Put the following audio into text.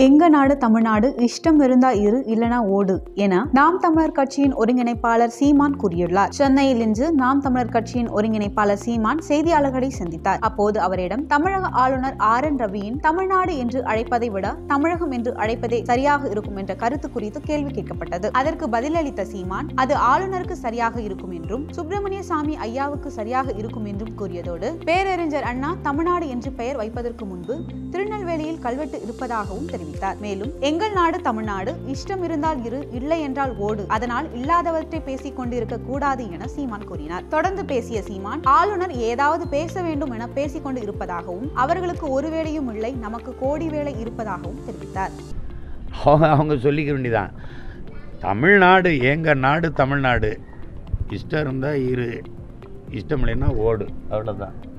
எங்க நாடு தமிழ்நாடு இஷ்டம் இருந்தா இரு இல்லனா ஓடு என நாம் தமிழர் கட்சியின் ஒருங்கிணைப்பாளர் சீமான் கூறியுள்ளார் சென்னையில் இன்று நாம் தமிழர் கட்சியின் ஒருங்கிணைப்பாளர் சீமான் செய்தியாளர்களை சந்தித்தார் அப்போது அவரிடம் தமிழக ஆளுநர் ஆர் என் ரவியின் தமிழ்நாடு என்று அழைப்பதை விட தமிழகம் என்று அழைப்பதே சரியாக இருக்கும் என்ற கருத்து குறித்து கேள்வி கேட்கப்பட்டது அதற்கு பதிலளித்த சீமான் அது ஆளுநருக்கு சரியாக இருக்கும் என்றும் சுப்பிரமணிய சாமி ஐயாவுக்கு சரியாக இருக்கும் என்றும் கூறியதோடு பேரறிஞர் அண்ணா தமிழ்நாடு என்று பெயர் வைப்பதற்கு முன்பு திருநெல்வேலியில் கல்வெட்டு இருப்பதாகவும் தெரிவித்தார் மேலும் எங்கள் நாடு தமிழ்நாடு இஷ்டம் இருந்தால் இரு இல்லை என்றால் ஓடு அதனால் இல்லாதவற்றை பேசிக் கொண்டிருக்க கூடாது என சீமான் கூறினார் தொடர்ந்து பேசிய சீமான் ஆளுநர் ஏதாவது பேச வேண்டும் என பேசிக் கொண்டு இருப்பதாகவும் அவர்களுக்கு ஒரு வேளையும் இல்லை நமக்கு கோடி வேலை இருப்பதாகவும் தெரிவித்தார் அவங்க அவங்க சொல்லிக்க வேண்டியதான் தமிழ்நாடு எங்கள் நாடு தமிழ்நாடு இஷ்டம் இருந்தால் இரு இஷ்டம் இல்லைன்னா ஓடு அவ்வளோதான்